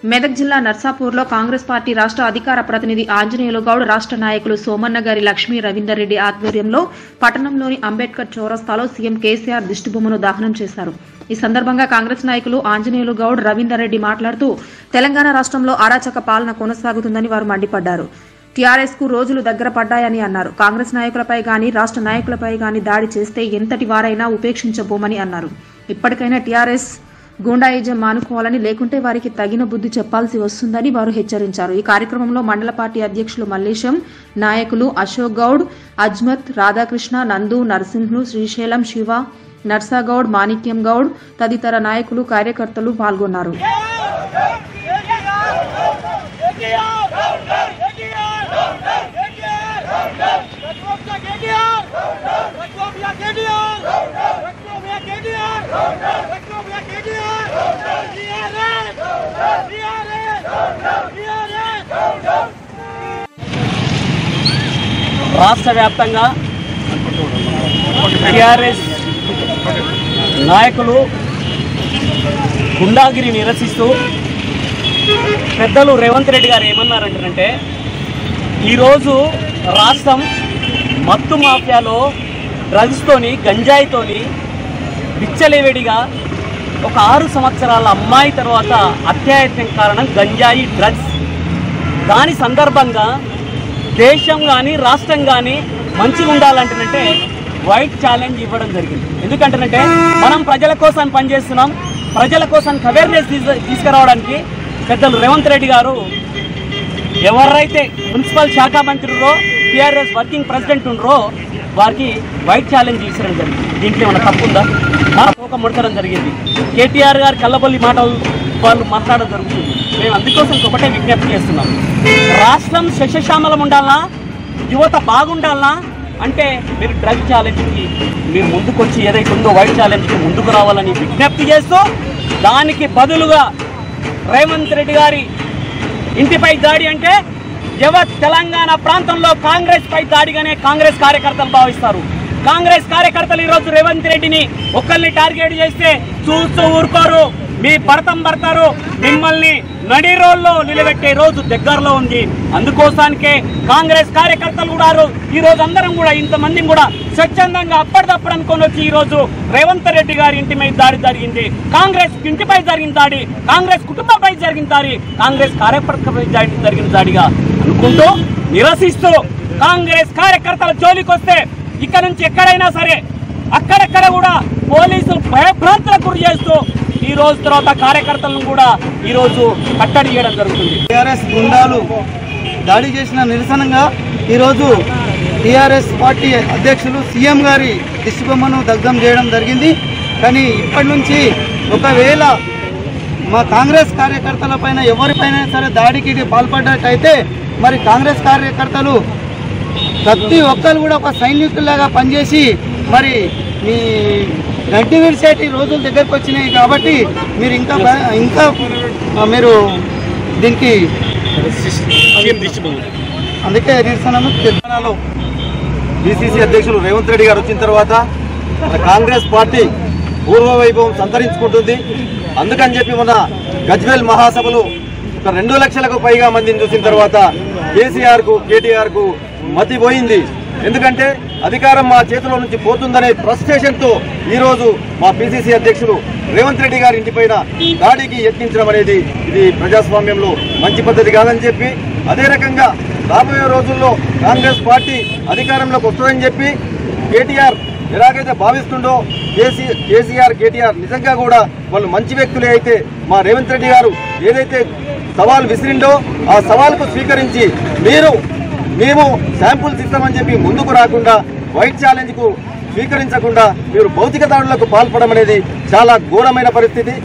మెదక్ జిల్లా నర్సాపూర్లో కాంగ్రెస్ పార్టీ రాష్ట్ర అధికార ప్రతినిధి ఆంజనేయులు గౌడ్ రాష్ట్ర నాయకులు సోమన్న గారి లక్ష్మీ రవీందర్ రెడ్డి ఆధ్వర్యంలో పట్టణంలోని అంబేద్కర్ చౌరస్తాలో సీఎం కేసీఆర్ దిష్టిబొమ్మను దహనం చేశారు ఈ సందర్భంగా కాంగ్రెస్ నాయకులు ఆంజనేయులు గౌడ్ రవీందర్ రెడ్డి మాట్లాడుతూ తెలంగాణ రాష్ట్రంలో అరాచక పాలన కొనసాగుతుందని వారు మండిపడ్డారు టీఆర్ఎస్ కు రోజులు దగ్గర పడ్డాయని అన్నారు కాంగ్రెస్ నాయకులపై గాని రాష్ట్ర నాయకులపై గాని దాడి చేస్తే ఎంతటి వారైనా ఉపేక్షించబోమని అన్నారు ఇప్పటికైనా టీఆర్ఎస్ గూండాయిజం మానుకోవాలని లేకుంటే వారికి తగిన బుద్ధి చెప్పాల్సి వస్తుందని వారు హెచ్చరించారు ఈ కార్యక్రమంలో మండల పార్టీ అధ్యక్షులు మల్లేశం నాయకులు అశోక్ గౌడ్ అజ్మత్ రాధాకృష్ణ నందు నరసింహులు శ్రీశైలం శివ నర్సాగౌడ్ మాణిక్యం గౌడ్ తదితర నాయకులు కార్యకర్తలు పాల్గొన్నారు రాష్ట్ర వ్యాప్తంగా టిఆర్ఎస్ నాయకులు గుండాగిరి నిరసిస్తూ పెద్దలు రేవంత్ రెడ్డి గారు ఏమన్నారంటారంటే ఈరోజు రాష్ట్రం మత్తు మాఫియాలో డ్రగ్స్తోని గంజాయితోని విచ్చలేవేడిగా ఒక ఆరు సంవత్సరాల అమ్మాయి తర్వాత అత్యాయత్నం కారణం గంజాయి డ్రగ్స్ దాని సందర్భంగా దేశం కానీ రాష్ట్రం కానీ మంచిగా ఉండాలంటేనంటే వైట్ ఛాలెంజ్ ఇవ్వడం జరిగింది ఎందుకంటేనంటే మనం ప్రజల కోసం పనిచేస్తున్నాం ప్రజల కోసం అవేర్నెస్ తీసుకురావడానికి పెద్దలు రేవంత్ రెడ్డి గారు ఎవరైతే మున్సిపల్ శాఖ మంత్రులో టీఆర్ఎస్ వర్కింగ్ ప్రెసిడెంట్ ఉండరో వారికి వైట్ ఛాలెంజ్ ఇచ్చడం జరిగింది దీంట్లో ఏమైనా తప్పు ఉందా ఒక ముడతడం జరిగింది కేటీఆర్ గారు కల్లబొల్లి మాటలు వాళ్ళు మాట్లాడడం జరుగుతుంది మేము అందుకోసం ఒకటే విజ్ఞప్తి చేస్తున్నాం రాష్ట్రం శశశ్యామలం ఉండాలా యువత బాగుండాలా అంటే మీరు డ్రగ్ ఛాలెంజ్కి మీరు ముందుకొచ్చి ఏదైతే ఉందో వైట్ ఛాలెంజ్కి ముందుకు రావాలని విజ్ఞప్తి చేస్తూ దానికి బదులుగా రేవంత్ రెడ్డి గారి ఇంటిపై దాడి అంటే యావత్ తెలంగాణ ప్రాంతంలో కాంగ్రెస్ పై దాడిగానే కాంగ్రెస్ కార్యకర్తలు భావిస్తారు కాంగ్రెస్ కార్యకర్తలు ఈరోజు రేవంత్ రెడ్డిని ఒక్కరిని టార్గెట్ చేస్తే చూస్తూ ఊరుకోరు మీ భర్తం పడతారు మిమ్మల్ని నడి రోల్లో నిలబెట్టే రోజు దగ్గరలో ఉంది అందుకోసానికే కాంగ్రెస్ కార్యకర్తలు కూడా ఈ రోజు అందరం కూడా ఇంతమందిని కూడా స్వచ్ఛందంగా అప్పటిదప్పుడు అనుకొని వచ్చి ఈ రోజు రేవంత్ రెడ్డి గారి ఇంటి మీద దాడి జరిగింది కాంగ్రెస్ ఇంటిపై జరిగిన దాడి కాంగ్రెస్ కుటుంబంపై జరిగిన దాడి కాంగ్రెస్ కార్యకర్తపై దాడి జరిగిన దాడిగా అనుకుంటూ నిరసిస్తూ కాంగ్రెస్ కార్యకర్తల జోలికి వస్తే ఇక్కడ నుంచి ఎక్కడైనా సరే అక్కడక్కడ కూడా పోలీసులు భయభ్రాంతులకు గురి చేస్తూ ఈ రోజు తర్వాత కార్యకర్తలను కూడా ఈ రోజు కట్టడి చేయడం జరుగుతుంది టీఆర్ఎస్ గుండాలు దాడి చేసిన నిరసనగా ఈరోజు టీఆర్ఎస్ పార్టీ అధ్యక్షులు సీఎం గారి దిష్టిబొమ్మను దగ్ధం చేయడం జరిగింది కానీ ఇప్పటి నుంచి ఒకవేళ మా కాంగ్రెస్ కార్యకర్తల పైన ఎవరిపైన సరే దాడికి ఇది పాల్పడ్డట్టయితే మరి కాంగ్రెస్ కార్యకర్తలు ప్రతి ఒక్కరు కూడా ఒక సైనికుల్లాగా పనిచేసి మరి మీ గడ్డి విడిసేటి రోజుల దగ్గరకు వచ్చినాయి కాబట్టి మీరు ఇంకా బా- ఇంకా ఆ, మీరు దీనికి అందుకే నిరసనను తెలంగాణలో బీసీసీ అధ్యక్షులు రేవంత్ రెడ్డి గారు వచ్చిన తర్వాత మన కాంగ్రెస్ పార్టీ పూర్వ వైభవం సంతరించుకుంటుంది అందుకని చెప్పి మన గజ్వేల్ మహాసభలో ఒక రెండు లక్షలకు పైగా మందిని చూసిన తర్వాత కేసీఆర్ కు కేటీఆర్ కు మతి పోయింది ఎందుకంటే అధికారం మా చేతిలో నుంచి పోతుందనే ఫ్రస్ట్రేషన్ తో ఈ రోజు మా పిసిసి అధ్యక్షులు రేవంత్ రెడ్డి గారి ఇంటిపైన దాడికి యత్నించడం అనేది ఇది ప్రజాస్వామ్యంలో మంచి పద్ధతి కాదని చెప్పి అదే రకంగా రాబోయే రోజుల్లో కాంగ్రెస్ పార్టీ అధికారంలోకి వస్తుందని చెప్పి కేటీఆర్ ఎలాగైతే భావిస్తుండో కేసీ కేసీఆర్ కేటీఆర్ నిజంగా కూడా వాళ్ళు మంచి వ్యక్తులే అయితే మా రేవంత్ రెడ్డి గారు ఏదైతే సవాల్ విసిరిండో ఆ సవాల్కు స్వీకరించి మీరు మేము శాంపుల్స్ ఇస్తామని చెప్పి ముందుకు రాకుండా వైట్ ఛాలెంజ్కు స్వీకరించకుండా మీరు భౌతిక దాడులకు పాల్పడడం అనేది చాలా ఘోరమైన పరిస్థితి